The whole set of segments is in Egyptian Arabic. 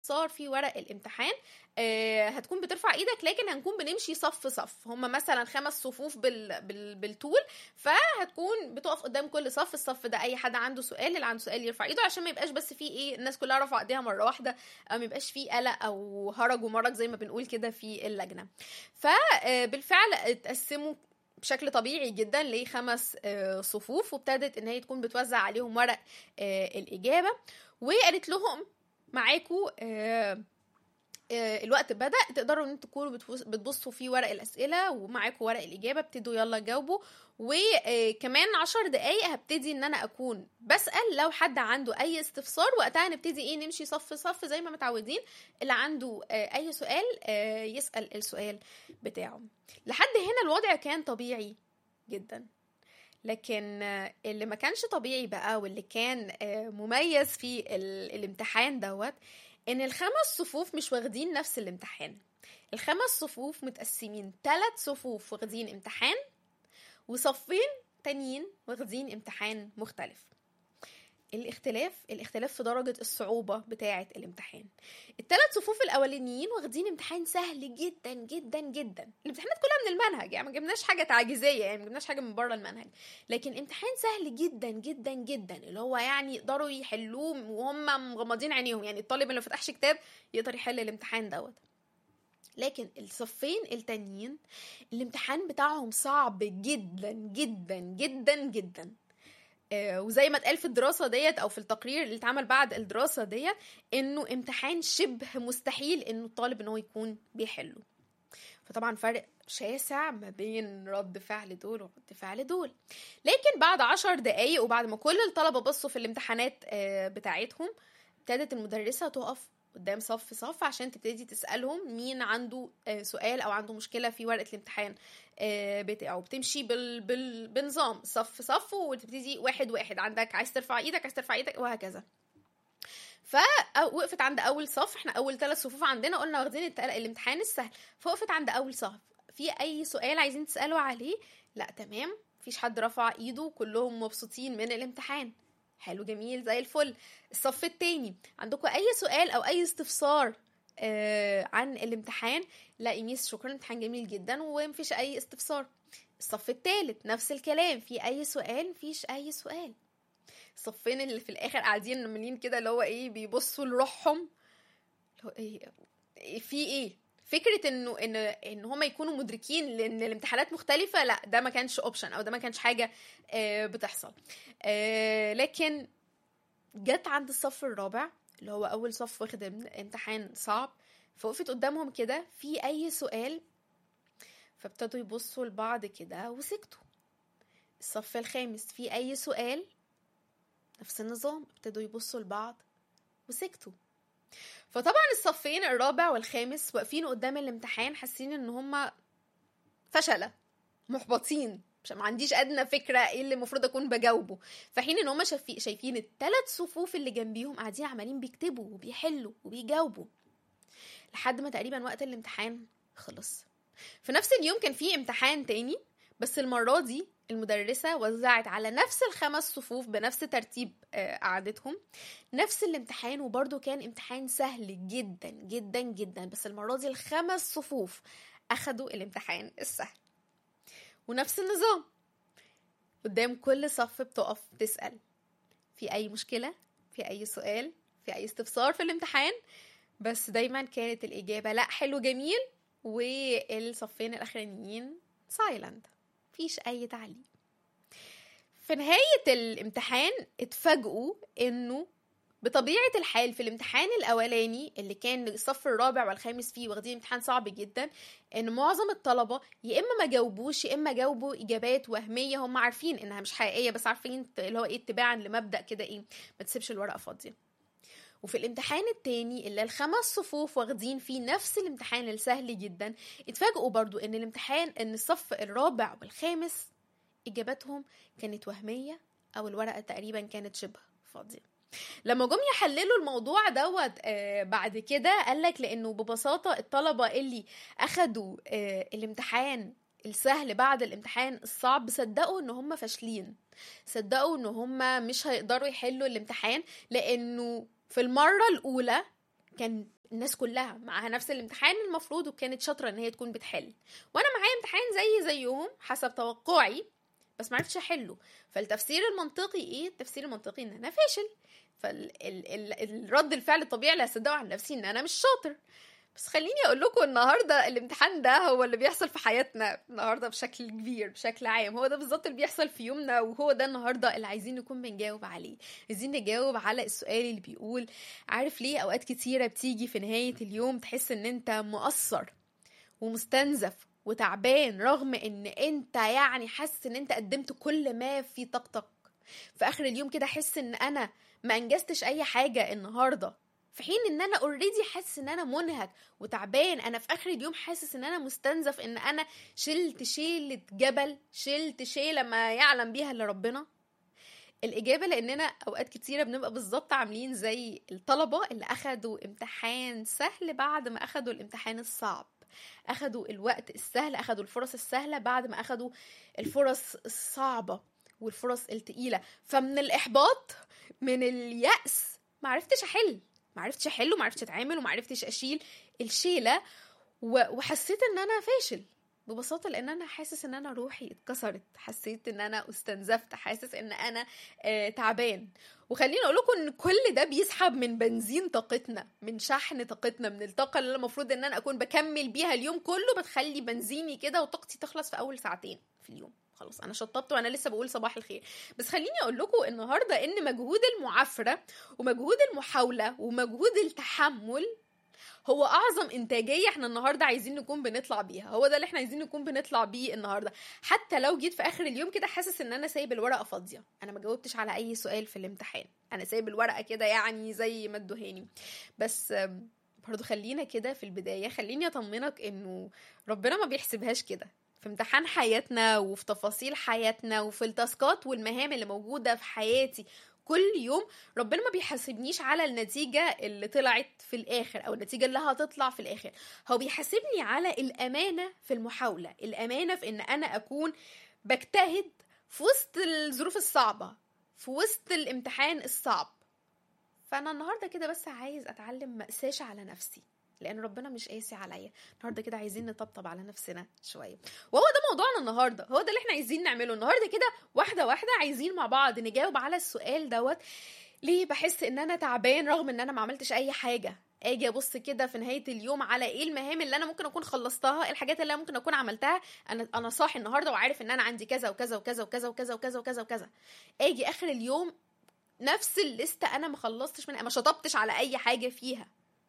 استفسار في ورق الامتحان آه، هتكون بترفع ايدك لكن هنكون بنمشي صف صف هم مثلا خمس صفوف بال... بال... بالطول فهتكون بتقف قدام كل صف الصف ده اي حد عنده سؤال اللي عنده سؤال يرفع ايده عشان ما يبقاش بس فيه ايه الناس كلها رفع ايديها مره واحده او ما يبقاش فيه قلق او هرج ومرج زي ما بنقول كده في اللجنه فبالفعل اتقسموا بشكل طبيعي جدا لخمس آه، صفوف وابتدت ان هي تكون بتوزع عليهم ورق آه، الاجابه وقالت لهم معاكوا آه، آه، الوقت بدأ تقدروا ان انتوا تكونوا بتبص- بتبصوا في ورق الأسئلة ومعاكم ورق الإجابة ابتدوا يلا جاوبوا وكمان عشر دقايق هبتدي ان انا اكون بسأل لو حد عنده اي استفسار وقتها نبتدي ايه نمشي صف صف زي ما متعودين اللي عنده آه، اي سؤال آه، يسأل السؤال بتاعه لحد هنا الوضع كان طبيعي جدا لكن آه، اللي ما كانش طبيعي بقى واللي كان آه، مميز في ال- الامتحان دوت ان الخمس صفوف مش واخدين نفس الامتحان الخمس صفوف متقسمين ثلاث صفوف واخدين امتحان وصفين تانيين واخدين امتحان مختلف الاختلاف الاختلاف في درجة الصعوبة بتاعة الامتحان الثلاث صفوف الأولانيين واخدين امتحان سهل جدا جدا جدا الامتحانات كلها من المنهج يعني ما جبناش حاجة تعجيزية يعني ما جبناش حاجة من بره المنهج لكن امتحان سهل جدا جدا جدا اللي هو يعني يقدروا يحلوه وهم مغمضين عينيهم يعني الطالب اللي ما فتحش كتاب يقدر يحل الامتحان دوت لكن الصفين التانيين الامتحان بتاعهم صعب جدا جدا جدا جدا آه، وزي ما اتقال في الدراسه ديت او في التقرير اللي اتعمل بعد الدراسه ديت انه امتحان شبه مستحيل انه الطالب ان هو يكون بيحله فطبعا فرق شاسع ما بين رد فعل دول ورد فعل دول لكن بعد عشر دقايق وبعد ما كل الطلبة بصوا في الامتحانات آه، بتاعتهم ابتدت المدرسة تقف قدام صف صف عشان تبتدي تسألهم مين عنده آه، سؤال أو عنده مشكلة في ورقة الامتحان آه، بتاعه بتمشي بال... بال... بنظام صف صف وتبتدي واحد واحد عندك عايز ترفع ايدك عايز ترفع ايدك وهكذا فوقفت عند اول صف احنا اول ثلاث صفوف عندنا قلنا واخدين التل- الامتحان السهل فوقفت عند اول صف في اي سؤال عايزين تسالوا عليه لا تمام مفيش حد رفع ايده كلهم مبسوطين من الامتحان حلو جميل زي الفل الصف التاني عندكم اي سؤال او اي استفسار آه عن الامتحان لا ايميس شكرا الامتحان جميل جدا ومفيش اي استفسار الصف التالت نفس الكلام في اي سؤال مفيش اي سؤال الصفين اللي في الاخر قاعدين عاملين كده اللي هو ايه بيبصوا لروحهم اللي هو ايه إيه- في ايه فكره انه ان ان هم يكونوا مدركين لان الامتحانات مختلفه لا ده ما كانش اوبشن او ده ما كانش حاجه آه، بتحصل آه، لكن جت عند الصف الرابع اللي هو اول صف واخد ام- امتحان صعب فوقفت قدامهم كده في اي سؤال فابتدوا يبصوا لبعض كده وسكتوا الصف الخامس في اي سؤال نفس النظام ابتدوا يبصوا لبعض وسكتوا فطبعا الصفين الرابع والخامس واقفين قدام الامتحان حاسين ان هما فشلة محبطين مش ما عنديش ادنى فكره ايه اللي المفروض اكون بجاوبه في حين ان هم شايفين شايفين الثلاث صفوف اللي جنبيهم قاعدين عمالين بيكتبوا وبيحلوا وبيجاوبوا لحد ما تقريبا وقت الامتحان خلص في نفس اليوم كان في امتحان تاني بس المرة دي المدرسة وزعت على نفس الخمس صفوف بنفس ترتيب آه، قعدتهم نفس الامتحان وبرضه كان امتحان سهل جدا جدا جدا بس المرة دي الخمس صفوف أخدوا الامتحان السهل ونفس النظام قدام كل صف بتقف تسأل في أي مشكلة في أي سؤال في أي استفسار في الامتحان بس دايما كانت الإجابة لا حلو جميل والصفين الأخرانيين سايلنت مفيش أي تعليق في نهاية الامتحان اتفاجئوا انه بطبيعة الحال في الامتحان الأولاني اللي كان الصف الرابع والخامس فيه واخدين امتحان صعب جدا إن معظم الطلبة يا إما ما جاوبوش يا إما جاوبوا إجابات وهمية هم عارفين إنها مش حقيقية بس عارفين اللي هو إيه اتباعا لمبدأ كده إيه ما تسيبش الورقة فاضية وفي الامتحان التاني اللي الخمس صفوف واخدين فيه نفس الامتحان السهل جدا اتفاجئوا برضو ان الامتحان ان الصف الرابع والخامس اجاباتهم كانت وهمية او الورقة تقريبا كانت شبه فاضية لما جم يحللوا الموضوع دوت آه بعد كده قالك لانه ببساطة الطلبة اللي اخدوا آه الامتحان السهل بعد الامتحان الصعب صدقوا ان هم فاشلين صدقوا ان هم مش هيقدروا يحلوا الامتحان لانه في المرة الأولى كان الناس كلها معاها نفس الامتحان المفروض وكانت شاطره ان هي تكون بتحل وانا معايا امتحان زي زيهم حسب توقعي بس معرفتش احله فالتفسير المنطقي ايه التفسير المنطقي ان انا فاشل فالرد الفعل الطبيعي اللي هصدقه عن نفسي ان انا مش شاطر بس خليني اقول لكم النهارده الامتحان ده هو اللي بيحصل في حياتنا النهارده بشكل كبير بشكل عام هو ده بالظبط اللي بيحصل في يومنا وهو ده النهارده اللي عايزين نكون بنجاوب عليه عايزين نجاوب على السؤال اللي بيقول عارف ليه اوقات كتيره بتيجي في نهايه اليوم تحس ان انت مقصر ومستنزف وتعبان رغم ان انت يعني حاسس ان انت قدمت كل ما في طاقتك في اخر اليوم كده احس ان انا ما انجزتش اي حاجه النهارده في حين ان انا اوريدي حاسس ان انا منهك وتعبان انا في اخر اليوم حاسس ان انا مستنزف ان انا شلت شيلة جبل شلت شيلة ما يعلم بيها الا ربنا الإجابة لأننا أوقات كتيرة بنبقى بالظبط عاملين زي الطلبة اللي أخدوا امتحان سهل بعد ما أخدوا الامتحان الصعب أخدوا الوقت السهل أخدوا الفرص السهلة بعد ما أخدوا الفرص الصعبة والفرص التقيلة فمن الإحباط من اليأس معرفتش أحل معرفتش احل ومعرفتش اتعامل ومعرفتش اشيل الشيله وحسيت ان انا فاشل ببساطة لأن أنا حاسس إن أنا روحي اتكسرت حسيت إن أنا استنزفت حاسس إن أنا آه تعبان وخليني أقول لكم إن كل ده بيسحب من بنزين طاقتنا من شحن طاقتنا من الطاقة اللي المفروض إن أنا أكون بكمل بيها اليوم كله بتخلي بنزيني كده وطاقتي تخلص في أول ساعتين في اليوم خلاص انا شطبت وانا لسه بقول صباح الخير بس خليني اقول لكم النهارده ان مجهود المعافره ومجهود المحاوله ومجهود التحمل هو اعظم انتاجيه احنا النهارده عايزين نكون بنطلع بيها هو ده اللي احنا عايزين نكون بنطلع بيه النهارده حتى لو جيت في اخر اليوم كده حاسس ان انا سايب الورقه فاضيه انا ما جاوبتش على اي سؤال في الامتحان انا سايب الورقه كده يعني زي ما ادوهاني بس برضو خلينا كده في البدايه خليني اطمنك انه ربنا ما بيحسبهاش كده في امتحان حياتنا وفي تفاصيل حياتنا وفي التاسكات والمهام اللي موجودة في حياتي كل يوم ربنا ما بيحاسبنيش على النتيجة اللي طلعت في الآخر أو النتيجة اللي هتطلع في الآخر هو بيحاسبني على الأمانة في المحاولة الأمانة في إن أنا أكون بجتهد في وسط الظروف الصعبة في وسط الامتحان الصعب فأنا النهاردة كده بس عايز أتعلم مأساش على نفسي لان ربنا مش قاسي عليا النهارده كده عايزين نطبطب على نفسنا شويه وهو ده موضوعنا النهارده هو ده اللي احنا عايزين نعمله النهارده كده واحده واحده عايزين مع بعض نجاوب على السؤال دوت ليه بحس ان انا تعبان رغم ان انا ما عملتش اي حاجه اجي ابص كده في نهايه اليوم على ايه المهام اللي انا ممكن اكون خلصتها الحاجات اللي انا ممكن اكون عملتها انا انا صاحي النهارده وعارف ان انا عندي كذا وكذا وكذا وكذا وكذا وكذا وكذا وكذا اجي اخر اليوم نفس الليسته انا ما خلصتش منها ما شطبتش على اي حاجه فيها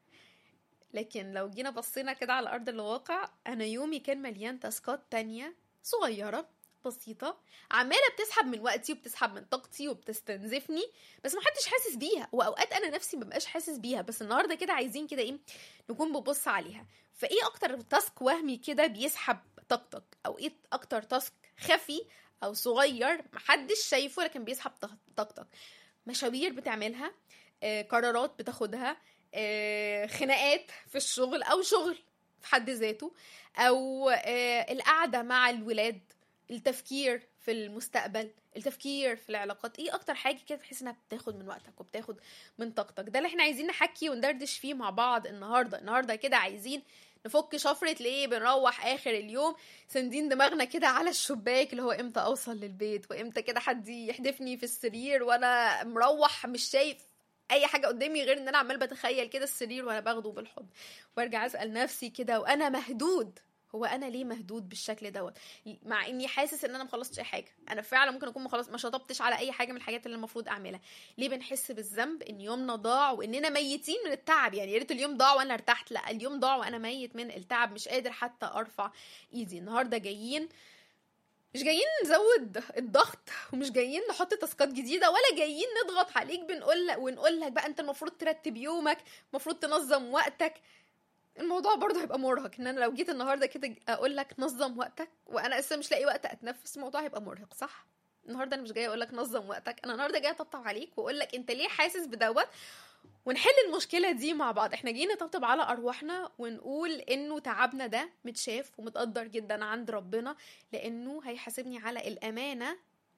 لكن لو جينا بصينا كده على ارض الواقع انا يومي كان مليان تاسكات تانية صغيره بسيطة عمالة بتسحب من وقتي وبتسحب من طاقتي وبتستنزفني بس محدش حاسس بيها وأوقات أنا نفسي مبقاش حاسس بيها بس النهاردة كده عايزين كده إيه نكون ببص عليها فإيه أكتر تاسك وهمي كده بيسحب طاقتك أو إيه أكتر تاسك خفي أو صغير محدش شايفه لكن بيسحب طاقتك مشاوير بتعملها آه، قرارات بتاخدها آه، خناقات في الشغل او شغل في حد ذاته او آه، القعده مع الولاد التفكير في المستقبل التفكير في العلاقات ايه اكتر حاجه كده تحس انها بتاخد من وقتك وبتاخد من طاقتك ده اللي احنا عايزين نحكي وندردش فيه مع بعض النهارده النهارده كده عايزين نفك شفرة ليه بنروح اخر اليوم سندين دماغنا كده على الشباك اللي هو امتى اوصل للبيت وامتى كده حد يحدفني في السرير وانا مروح مش شايف اي حاجه قدامي غير ان انا عمال بتخيل كده السرير وانا باخده بالحضن وارجع اسال نفسي كده وانا مهدود هو انا ليه مهدود بالشكل دوت مع اني حاسس ان انا ما خلصتش اي حاجه انا فعلا ممكن اكون خلاص ما شطبتش على اي حاجه من الحاجات اللي المفروض اعملها ليه بنحس بالذنب ان يومنا ضاع واننا ميتين من التعب يعني يا ريت اليوم ضاع وانا ارتحت لا اليوم ضاع وانا ميت من التعب مش قادر حتى ارفع ايدي النهارده جايين مش جايين نزود الضغط ومش جايين نحط تاسكات جديده ولا جايين نضغط عليك بنقول لك ونقول لك بقى انت المفروض ترتب يومك المفروض تنظم وقتك الموضوع برضه هيبقى مرهق ان انا لو جيت النهارده كده اقول لك نظم وقتك وانا لسه مش لاقي وقت اتنفس الموضوع هيبقى مرهق صح النهارده انا مش جايه اقول لك نظم وقتك انا النهارده جايه اطبطب عليك واقول لك انت ليه حاسس بدوت ونحل المشكلة دي مع بعض احنا جايين نطبطب على أرواحنا ونقول إنه تعبنا ده متشاف ومتقدر جدا عند ربنا لأنه هيحاسبني على الأمانة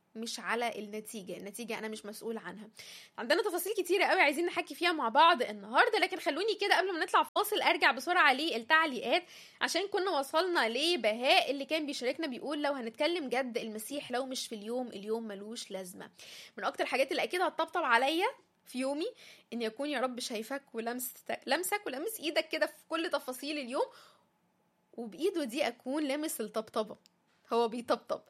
مش على النتيجة النتيجة أنا مش مسؤول عنها عندنا تفاصيل كتيرة قوي عايزين نحكي فيها مع بعض النهاردة لكن خلوني كده قبل ما نطلع فاصل أرجع بسرعة للتعليقات عشان كنا وصلنا لبهاء اللي كان بيشاركنا بيقول لو هنتكلم جد المسيح لو مش في اليوم اليوم ملوش لازمة من أكتر الحاجات اللي أكيد هتطبطب عليا في يومي ان يكون يا رب شايفك ولمس لمسك ولمس ايدك كده في كل تفاصيل اليوم وبايده دي اكون لامس الطبطبه هو بيطبطب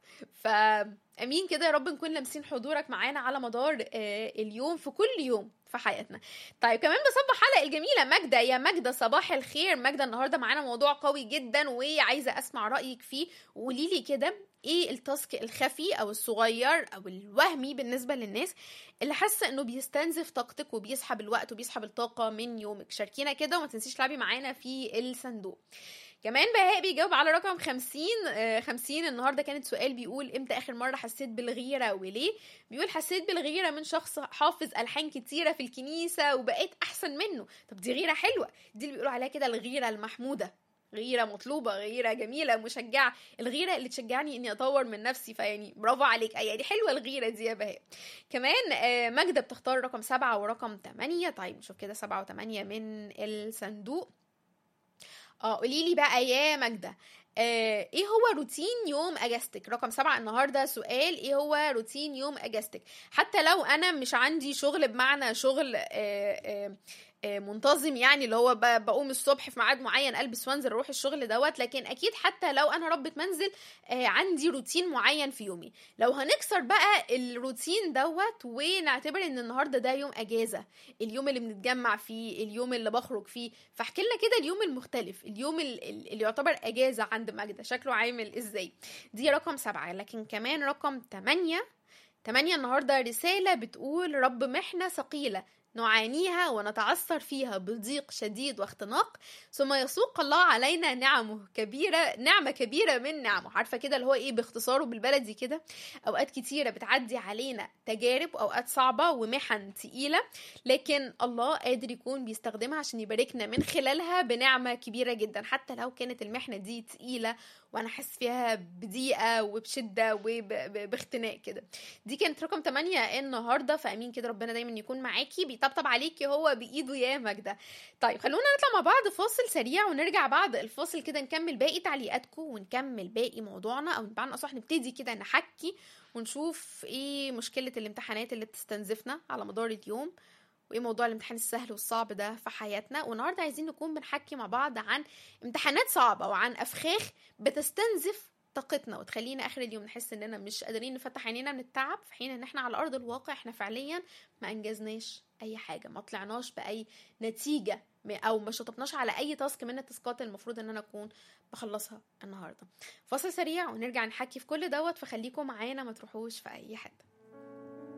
فامين كده يا رب نكون لامسين حضورك معانا على مدار آه، اليوم في كل يوم في حياتنا طيب كمان بصبح حلقه الجميله ماجده يا ماجده صباح الخير ماجده النهارده معانا موضوع قوي جدا وعايزه اسمع رايك فيه وقولي لي كده ايه التاسك الخفي او الصغير او الوهمي بالنسبه للناس اللي حاسه انه بيستنزف طاقتك وبيسحب الوقت وبيسحب الطاقه من يومك شاركينا كده وما تنسيش تلعبي معانا في الصندوق كمان بهاء بيجاوب على رقم 50 آه، 50 النهارده كانت سؤال بيقول امتى اخر مره حسيت بالغيره وليه بيقول حسيت بالغيره من شخص حافظ الحان كتيره في الكنيسه وبقيت احسن منه طب دي غيره حلوه دي اللي بيقولوا عليها كده الغيره المحموده غيره مطلوبه غيره جميله مشجعه الغيره اللي تشجعني اني اطور من نفسي فيعني برافو عليك اي يعني حلوه الغيره دي يا بهاء كمان آه، ماجده بتختار رقم سبعة ورقم تمانية طيب نشوف كده سبعة وتمانية من الصندوق اه قولي لي بقى يا ماجده آه ايه هو روتين يوم اجازتك رقم سبعة النهارده سؤال ايه هو روتين يوم اجازتك حتى لو انا مش عندي شغل بمعنى شغل آه آه آه، منتظم يعني اللي هو ب- بقوم الصبح في ميعاد معين البس وانزل اروح الشغل دوت لكن اكيد حتى لو انا ربة منزل آه، عندي روتين معين في يومي لو هنكسر بقى الروتين دوت ونعتبر ان النهارده ده يوم اجازه اليوم اللي بنتجمع فيه اليوم اللي بخرج فيه فاحكي لنا كده اليوم المختلف اليوم ال- ال- اللي يعتبر اجازه عند ماجده شكله عامل ازاي دي رقم سبعة لكن كمان رقم تمانية تمانية النهاردة رسالة بتقول رب محنة ثقيلة نعانيها ونتعثر فيها بضيق شديد واختناق ثم يسوق الله علينا نعمه كبيرة نعمة كبيرة من نعمه عارفة كده اللي هو ايه باختصاره بالبلدي كده اوقات كتيرة بتعدي علينا تجارب اوقات صعبة ومحن تقيلة لكن الله قادر يكون بيستخدمها عشان يباركنا من خلالها بنعمة كبيرة جدا حتى لو كانت المحنة دي تقيلة وانا حاسس فيها بضيقة وبشدة وباختناق كده دي كانت رقم 8 النهارده فامين كده ربنا دايما يكون معاكي بيطبطب عليكي هو بايده يا ماجده طيب خلونا نطلع مع بعض فاصل سريع ونرجع بعد الفاصل كده نكمل باقي تعليقاتكم ونكمل باقي موضوعنا او بمعنى اصح نبتدي كده نحكي ونشوف ايه مشكله الامتحانات اللي بتستنزفنا على مدار اليوم وايه موضوع الامتحان السهل والصعب ده في حياتنا والنهارده عايزين نكون بنحكي مع بعض عن امتحانات صعبه وعن افخاخ بتستنزف طاقتنا وتخلينا اخر اليوم نحس اننا مش قادرين نفتح عينينا من التعب في حين ان احنا على ارض الواقع احنا فعليا ما انجزناش اي حاجه ما طلعناش باي نتيجه م- او ما شطبناش على اي تاسك من التاسكات اللي المفروض ان انا اكون بخلصها النهارده فاصل سريع ونرجع نحكي في كل دوت فخليكم معانا ما تروحوش في اي حته